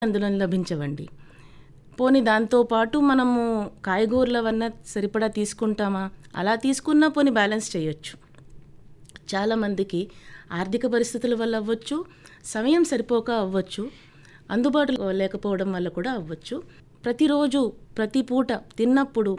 అందులో లభించవండి పోనీ దాంతోపాటు మనము కాయగూరలవన్నా సరిపడా తీసుకుంటామా అలా తీసుకున్నా పోనీ బ్యాలెన్స్ చేయొచ్చు చాలామందికి ఆర్థిక పరిస్థితుల వల్ల అవ్వచ్చు సమయం సరిపోక అవ్వచ్చు అందుబాటులో లేకపోవడం వల్ల కూడా అవ్వచ్చు ప్రతిరోజు ప్రతి పూట తిన్నప్పుడు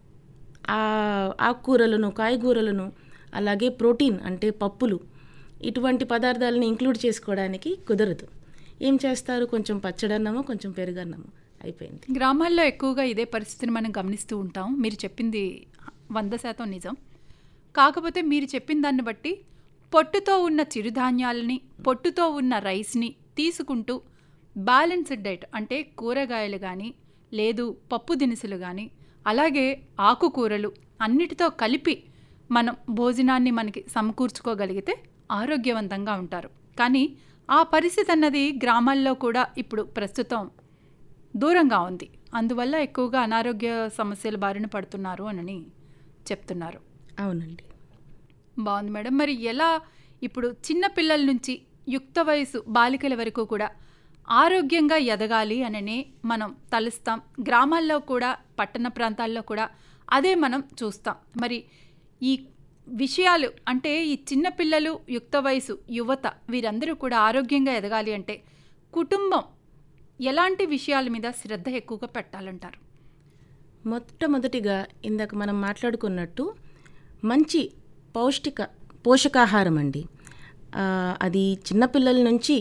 ఆ ఆకుకూరలను కాయగూరలను అలాగే ప్రోటీన్ అంటే పప్పులు ఇటువంటి పదార్థాలను ఇంక్లూడ్ చేసుకోవడానికి కుదరదు ఏం చేస్తారు కొంచెం పచ్చడన్నమో కొంచెం పెరుగన్నమో అయిపోయింది గ్రామాల్లో ఎక్కువగా ఇదే పరిస్థితిని మనం గమనిస్తూ ఉంటాం మీరు చెప్పింది వంద శాతం నిజం కాకపోతే మీరు చెప్పిన దాన్ని బట్టి పొట్టుతో ఉన్న చిరుధాన్యాలని పొట్టుతో ఉన్న రైస్ని తీసుకుంటూ బ్యాలెన్స్డ్ డైట్ అంటే కూరగాయలు కానీ లేదు పప్పు దినుసులు కానీ అలాగే ఆకుకూరలు అన్నిటితో కలిపి మనం భోజనాన్ని మనకి సమకూర్చుకోగలిగితే ఆరోగ్యవంతంగా ఉంటారు కానీ ఆ పరిస్థితి అన్నది గ్రామాల్లో కూడా ఇప్పుడు ప్రస్తుతం దూరంగా ఉంది అందువల్ల ఎక్కువగా అనారోగ్య సమస్యల బారిన పడుతున్నారు అని చెప్తున్నారు అవునండి బాగుంది మేడం మరి ఎలా ఇప్పుడు చిన్న పిల్లల నుంచి యుక్త వయసు బాలికల వరకు కూడా ఆరోగ్యంగా ఎదగాలి అననే మనం తలుస్తాం గ్రామాల్లో కూడా పట్టణ ప్రాంతాల్లో కూడా అదే మనం చూస్తాం మరి ఈ విషయాలు అంటే ఈ చిన్న పిల్లలు యుక్త వయసు యువత వీరందరూ కూడా ఆరోగ్యంగా ఎదగాలి అంటే కుటుంబం ఎలాంటి విషయాల మీద శ్రద్ధ ఎక్కువగా పెట్టాలంటారు మొట్టమొదటిగా ఇందాక మనం మాట్లాడుకున్నట్టు మంచి పౌష్టిక పోషకాహారం అండి ఆ, అది చిన్నపిల్లల నుంచి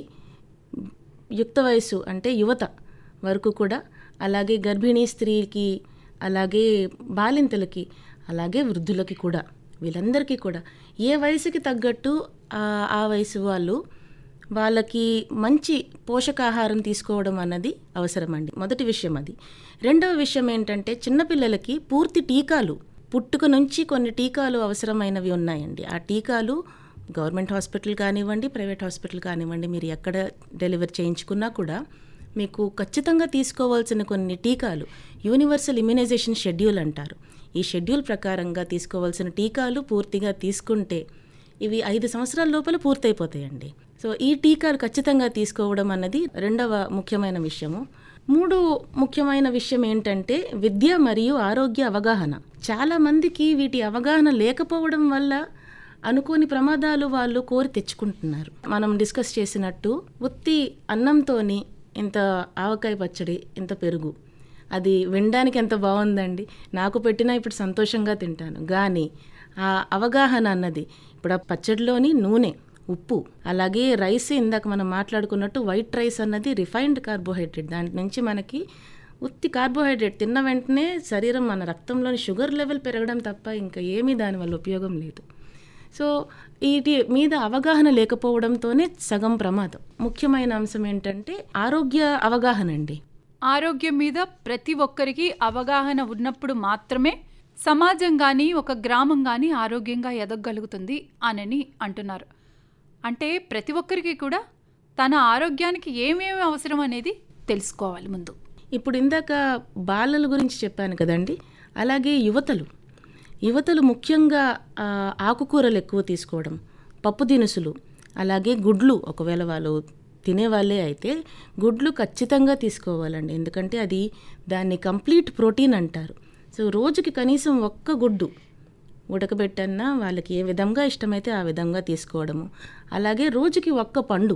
యుక్త వయసు అంటే యువత వరకు కూడా అలాగే గర్భిణీ స్త్రీకి అలాగే బాలింతలకి అలాగే వృద్ధులకి కూడా వీళ్ళందరికీ కూడా ఏ వయసుకి తగ్గట్టు ఆ ఆ వయసు వాళ్ళు వాళ్ళకి మంచి పోషకాహారం తీసుకోవడం అన్నది అవసరమండి మొదటి విషయం అది రెండవ విషయం ఏంటంటే చిన్నపిల్లలకి పూర్తి టీకాలు పుట్టుక నుంచి కొన్ని టీకాలు అవసరమైనవి ఉన్నాయండి ఆ టీకాలు గవర్నమెంట్ హాస్పిటల్ కానివ్వండి ప్రైవేట్ హాస్పిటల్ కానివ్వండి మీరు ఎక్కడ డెలివరీ చేయించుకున్నా కూడా మీకు ఖచ్చితంగా తీసుకోవాల్సిన కొన్ని టీకాలు యూనివర్సల్ ఇమ్యునైజేషన్ షెడ్యూల్ అంటారు ఈ షెడ్యూల్ ప్రకారంగా తీసుకోవాల్సిన టీకాలు పూర్తిగా తీసుకుంటే ఇవి ఐదు సంవత్సరాల లోపల పూర్తయిపోతాయండి సో ఈ టీకాలు ఖచ్చితంగా తీసుకోవడం అన్నది రెండవ ముఖ్యమైన విషయము మూడు ముఖ్యమైన విషయం ఏంటంటే విద్య మరియు ఆరోగ్య అవగాహన చాలా మందికి వీటి అవగాహన లేకపోవడం వల్ల అనుకోని ప్రమాదాలు వాళ్ళు కోరి తెచ్చుకుంటున్నారు మనం డిస్కస్ చేసినట్టు ఉత్తి అన్నంతోని ఇంత ఆవకాయ పచ్చడి ఇంత పెరుగు అది వినడానికి ఎంత బాగుందండి నాకు పెట్టినా ఇప్పుడు సంతోషంగా తింటాను కానీ ఆ అవగాహన అన్నది ఇప్పుడు ఆ పచ్చడిలోని నూనె ఉప్పు అలాగే రైస్ ఇందాక మనం మాట్లాడుకున్నట్టు వైట్ రైస్ అన్నది రిఫైన్డ్ కార్బోహైడ్రేట్ దాంట్ నుంచి మనకి ఉత్తి కార్బోహైడ్రేట్ తిన్న వెంటనే శరీరం మన రక్తంలోని షుగర్ లెవెల్ పెరగడం తప్ప ఇంకా ఏమీ దానివల్ల ఉపయోగం లేదు సో వీటి మీద అవగాహన లేకపోవడంతోనే సగం ప్రమాదం ముఖ్యమైన అంశం ఏంటంటే ఆరోగ్య అవగాహన అండి ఆరోగ్యం మీద ప్రతి ఒక్కరికి అవగాహన ఉన్నప్పుడు మాత్రమే సమాజం కానీ ఒక గ్రామం కానీ ఆరోగ్యంగా ఎదగగలుగుతుంది అనని అంటున్నారు అంటే ప్రతి ఒక్కరికి కూడా తన ఆరోగ్యానికి ఏమేమి అవసరం అనేది తెలుసుకోవాలి ముందు ఇప్పుడు ఇందాక బాలల గురించి చెప్పాను కదండి అలాగే యువతలు యువతలు ముఖ్యంగా ఆ, ఆకుకూరలు ఎక్కువ తీసుకోవడం పప్పు దినుసులు అలాగే గుడ్లు ఒకవేళ వాళ్ళు తినేవాళ్ళే అయితే గుడ్లు ఖచ్చితంగా తీసుకోవాలండి ఎందుకంటే అది దాన్ని కంప్లీట్ ప్రోటీన్ అంటారు సో రోజుకి కనీసం ఒక్క గుడ్డు ఉడకబెట్టన్నా వాళ్ళకి ఏ విధంగా ఇష్టమైతే ఆ విధంగా తీసుకోవడము అలాగే రోజుకి ఒక్క పండు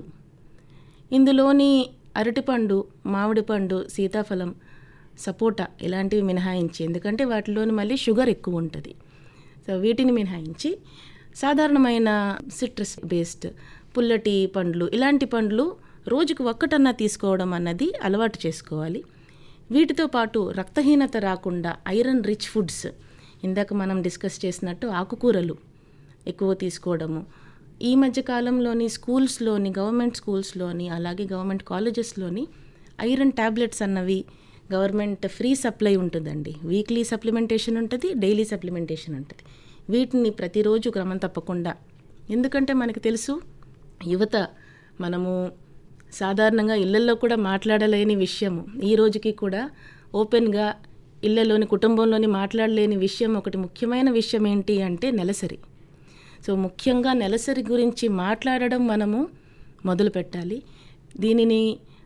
ఇందులోని అరటిపండు మామిడి పండు సీతాఫలం సపోటా ఇలాంటివి మినహాయించి ఎందుకంటే వాటిలోని మళ్ళీ షుగర్ ఎక్కువ ఉంటుంది సో వీటిని మినహాయించి సాధారణమైన సిట్రస్ బేస్డ్ పుల్లటి పండ్లు ఇలాంటి పండ్లు రోజుకు ఒక్కటన్నా తీసుకోవడం అన్నది అలవాటు చేసుకోవాలి వీటితో పాటు రక్తహీనత రాకుండా ఐరన్ రిచ్ ఫుడ్స్ ఇందాక మనం డిస్కస్ చేసినట్టు ఆకుకూరలు ఎక్కువ తీసుకోవడము ఈ మధ్య కాలంలోని స్కూల్స్లోని గవర్నమెంట్ స్కూల్స్లోని అలాగే గవర్నమెంట్ కాలేజెస్లోని ఐరన్ ట్యాబ్లెట్స్ అన్నవి గవర్నమెంట్ ఫ్రీ సప్లై ఉంటుందండి వీక్లీ సప్లిమెంటేషన్ ఉంటుంది డైలీ సప్లిమెంటేషన్ ఉంటుంది వీటిని ప్రతిరోజు క్రమం తప్పకుండా ఎందుకంటే మనకు తెలుసు యువత మనము సాధారణంగా ఇళ్లల్లో కూడా మాట్లాడలేని విషయము ఈ రోజుకి కూడా ఓపెన్గా ఇళ్లలోని కుటుంబంలోని మాట్లాడలేని విషయం ఒకటి ముఖ్యమైన విషయం ఏంటి అంటే నెలసరి సో ముఖ్యంగా నెలసరి గురించి మాట్లాడడం మనము మొదలు పెట్టాలి దీనిని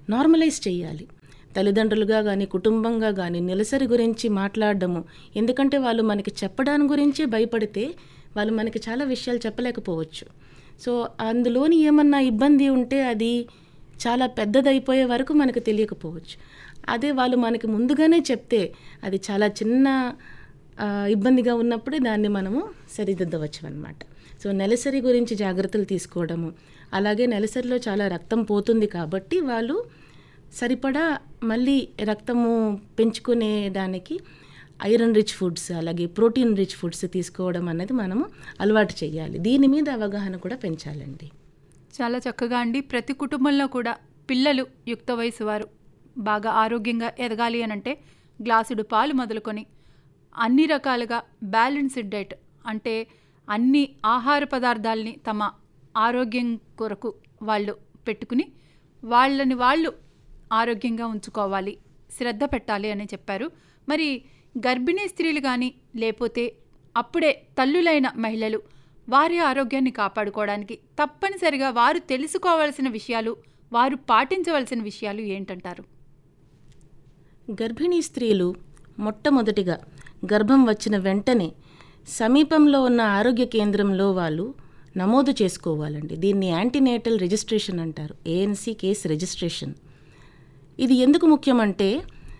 నార్మలైజ్ చేయాలి తల్లిదండ్రులుగా కానీ కుటుంబంగా కానీ నెలసరి గురించి మాట్లాడడము ఎందుకంటే వాళ్ళు మనకి చెప్పడానికి గురించే భయపడితే వాళ్ళు మనకి చాలా విషయాలు చెప్పలేకపోవచ్చు సో అందులోని ఏమన్నా ఇబ్బంది ఉంటే అది చాలా పెద్దదైపోయే వరకు మనకు తెలియకపోవచ్చు అదే వాళ్ళు మనకి ముందుగానే చెప్తే అది చాలా చిన్న ఆ, ఇబ్బందిగా ఉన్నప్పుడే దాన్ని మనము సరిదిద్దవచ్చు అనమాట సో నెలసరి గురించి జాగ్రత్తలు తీసుకోవడము అలాగే నెలసరిలో చాలా రక్తం పోతుంది కాబట్టి వాళ్ళు సరిపడా మళ్ళీ రక్తము పెంచుకునే దానికి ఐరన్ రిచ్ ఫుడ్స్ అలాగే ప్రోటీన్ రిచ్ ఫుడ్స్ తీసుకోవడం అనేది మనము అలవాటు చేయాలి దీని మీద అవగాహన కూడా పెంచాలండి చాలా చక్కగా అండి ప్రతి కుటుంబంలో కూడా పిల్లలు యుక్త వయసు వారు బాగా ఆరోగ్యంగా ఎదగాలి అని అంటే గ్లాసుడు పాలు మొదలుకొని అన్ని రకాలుగా బ్యాలెన్స్డ్ డైట్ అంటే అన్ని ఆహార పదార్థాలని తమ ఆరోగ్యం కొరకు వాళ్ళు పెట్టుకుని వాళ్ళని వాళ్ళు ఆరోగ్యంగా ఉంచుకోవాలి శ్రద్ధ పెట్టాలి అని చెప్పారు మరి గర్భిణీ స్త్రీలు కానీ లేకపోతే అప్పుడే తల్లులైన మహిళలు వారి ఆరోగ్యాన్ని కాపాడుకోవడానికి తప్పనిసరిగా వారు తెలుసుకోవాల్సిన విషయాలు వారు పాటించవలసిన విషయాలు ఏంటంటారు గర్భిణీ స్త్రీలు మొట్టమొదటిగా గర్భం వచ్చిన వెంటనే సమీపంలో ఉన్న ఆరోగ్య కేంద్రంలో వాళ్ళు నమోదు చేసుకోవాలండి దీన్ని యాంటీనేటల్ రిజిస్ట్రేషన్ అంటారు ఏఎన్సీ కేస్ రిజిస్ట్రేషన్ ఇది ఎందుకు ముఖ్యమంటే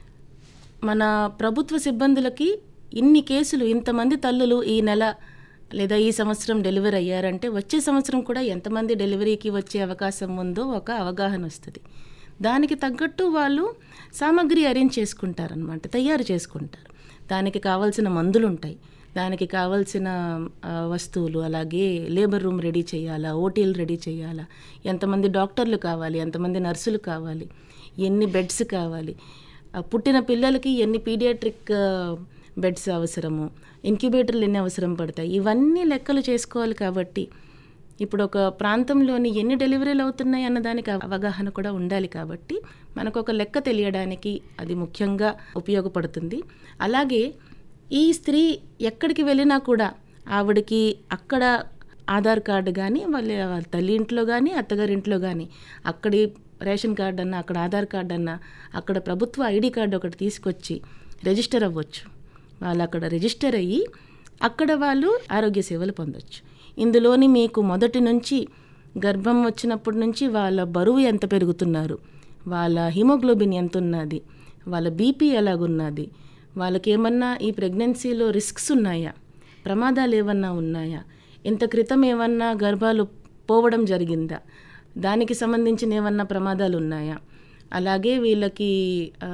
మన ప్రభుత్వ సిబ్బందులకి ఇన్ని కేసులు ఇంతమంది తల్లులు ఈ నెల లేదా ఈ సంవత్సరం డెలివరీ అయ్యారంటే వచ్చే సంవత్సరం కూడా ఎంతమంది డెలివరీకి వచ్చే అవకాశం ఉందో ఒక అవగాహన వస్తుంది దానికి తగ్గట్టు వాళ్ళు సామాగ్రి అరేంజ్ చేసుకుంటారనమాట తయారు చేసుకుంటారు దానికి కావాల్సిన మందులు ఉంటాయి దానికి కావాల్సిన ఆ, వస్తువులు అలాగే లేబర్ రూమ్ రెడీ చేయాలా ఓటీలు రెడీ చేయాలా ఎంతమంది డాక్టర్లు కావాలి ఎంతమంది నర్సులు కావాలి ఎన్ని బెడ్స్ కావాలి ఆ, పుట్టిన పిల్లలకి ఎన్ని పీడియాట్రిక్ బెడ్స్ అవసరము ఇంక్యుబేటర్లు ఎన్ని అవసరం పడతాయి ఇవన్నీ లెక్కలు చేసుకోవాలి కాబట్టి ఇప్పుడు ఒక ప్రాంతంలోని ఎన్ని డెలివరీలు అవుతున్నాయి అన్న దానికి అవగాహన కూడా ఉండాలి కాబట్టి మనకు ఒక లెక్క తెలియడానికి అది ముఖ్యంగా ఉపయోగపడుతుంది అలాగే ఈ స్త్రీ ఎక్కడికి వెళ్ళినా కూడా ఆవిడకి అక్కడ ఆధార్ కార్డు కానీ వాళ్ళ వాళ్ళ తల్లి ఇంట్లో కానీ అత్తగారింట్లో కానీ అక్కడి రేషన్ కార్డు అన్న అక్కడ ఆధార్ కార్డు అన్న అక్కడ ప్రభుత్వ ఐడి కార్డు ఒకటి తీసుకొచ్చి రిజిస్టర్ అవ్వచ్చు వాళ్ళు అక్కడ రిజిస్టర్ అయ్యి అక్కడ వాళ్ళు ఆరోగ్య సేవలు పొందొచ్చు ఇందులోని మీకు మొదటి నుంచి గర్భం వచ్చినప్పటి నుంచి వాళ్ళ బరువు ఎంత పెరుగుతున్నారు వాళ్ళ హిమోగ్లోబిన్ ఎంత ఉన్నది వాళ్ళ బీపీ ఎలాగున్నది వాళ్ళకి ఏమన్నా ఈ ప్రెగ్నెన్సీలో రిస్క్స్ ఉన్నాయా ప్రమాదాలు ఏమన్నా ఉన్నాయా ఇంత క్రితం ఏమన్నా గర్భాలు పోవడం జరిగిందా దానికి సంబంధించిన ఏమన్నా ప్రమాదాలు ఉన్నాయా అలాగే వీళ్ళకి ఆ,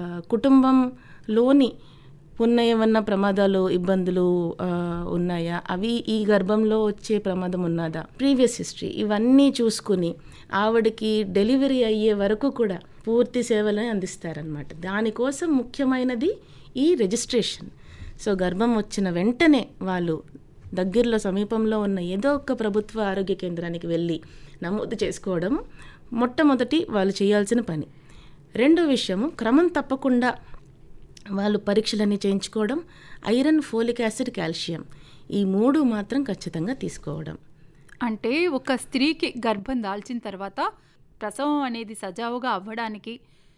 కుటుంబంలోని ఉన్న ఏమన్నా ప్రమాదాలు ఇబ్బందులు ఆ, ఉన్నాయా అవి ఈ గర్భంలో వచ్చే ప్రమాదం ఉన్నదా ప్రీవియస్ హిస్టరీ ఇవన్నీ చూసుకుని ఆవిడకి డెలివరీ అయ్యే వరకు కూడా పూర్తి సేవలను అందిస్తారనమాట దానికోసం ముఖ్యమైనది ఈ రిజిస్ట్రేషన్ సో గర్భం వచ్చిన వెంటనే వాళ్ళు దగ్గరలో సమీపంలో ఉన్న ఏదో ఒక ప్రభుత్వ ఆరోగ్య కేంద్రానికి వెళ్ళి నమోదు చేసుకోవడం మొట్టమొదటి వాళ్ళు చేయాల్సిన పని రెండో విషయము క్రమం తప్పకుండా వాళ్ళు పరీక్షలన్నీ చేయించుకోవడం ఐరన్ ఫోలిక్ యాసిడ్ కాల్షియం ఈ మూడు మాత్రం ఖచ్చితంగా తీసుకోవడం అంటే ఒక స్త్రీకి గర్భం దాల్చిన తర్వాత ప్రసవం అనేది సజావుగా అవ్వడానికి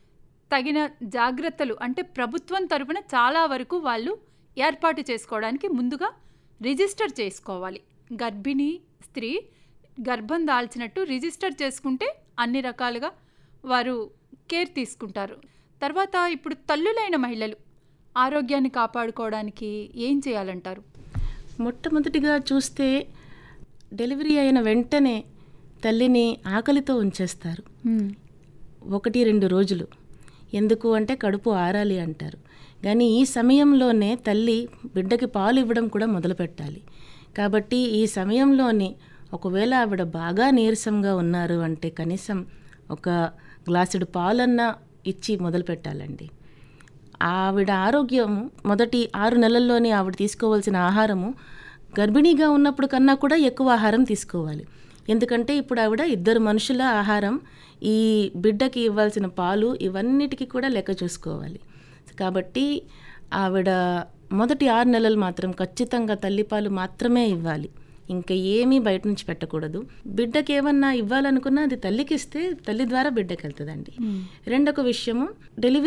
తగిన జాగ్రత్తలు అంటే ప్రభుత్వం తరపున చాలా వరకు వాళ్ళు ఏర్పాటు చేసుకోవడానికి ముందుగా రిజిస్టర్ చేసుకోవాలి గర్భిణీ స్త్రీ గర్భం దాల్చినట్టు రిజిస్టర్ చేసుకుంటే అన్ని రకాలుగా వారు కేర్ తీసుకుంటారు తర్వాత ఇప్పుడు తల్లులైన మహిళలు ఆరోగ్యాన్ని కాపాడుకోవడానికి ఏం చేయాలంటారు మొట్టమొదటిగా చూస్తే డెలివరీ అయిన వెంటనే తల్లిని ఆకలితో ఉంచేస్తారు ఒకటి రెండు రోజులు ఎందుకు అంటే కడుపు ఆరాలి అంటారు కానీ ఈ సమయంలోనే తల్లి బిడ్డకి పాలు ఇవ్వడం కూడా మొదలు పెట్టాలి కాబట్టి ఈ సమయంలోని ఒకవేళ ఆవిడ బాగా నీరసంగా ఉన్నారు అంటే కనీసం ఒక గ్లాసుడు పాలన్నా ఇచ్చి మొదలు పెట్టాలండి ఆవిడ ఆరోగ్యము మొదటి ఆరు నెలల్లోనే ఆవిడ తీసుకోవాల్సిన ఆహారము గర్భిణీగా ఉన్నప్పుడు కన్నా కూడా ఎక్కువ ఆహారం తీసుకోవాలి ఎందుకంటే ఇప్పుడు ఆవిడ ఇద్దరు మనుషుల ఆహారం ఈ బిడ్డకి ఇవ్వాల్సిన పాలు ఇవన్నిటికీ కూడా లెక్క చూసుకోవాలి కాబట్టి ఆవిడ మొదటి ఆరు నెలలు మాత్రం ఖచ్చితంగా తల్లిపాలు మాత్రమే ఇవ్వాలి ఇంకా ఏమీ బయట నుంచి పెట్టకూడదు బిడ్డకి ఏమన్నా ఇవ్వాలనుకున్నా అది తల్లికి ఇస్తే తల్లి ద్వారా బిడ్డకి వెళ్తుందండి రెండొక విషయము డెలివరీ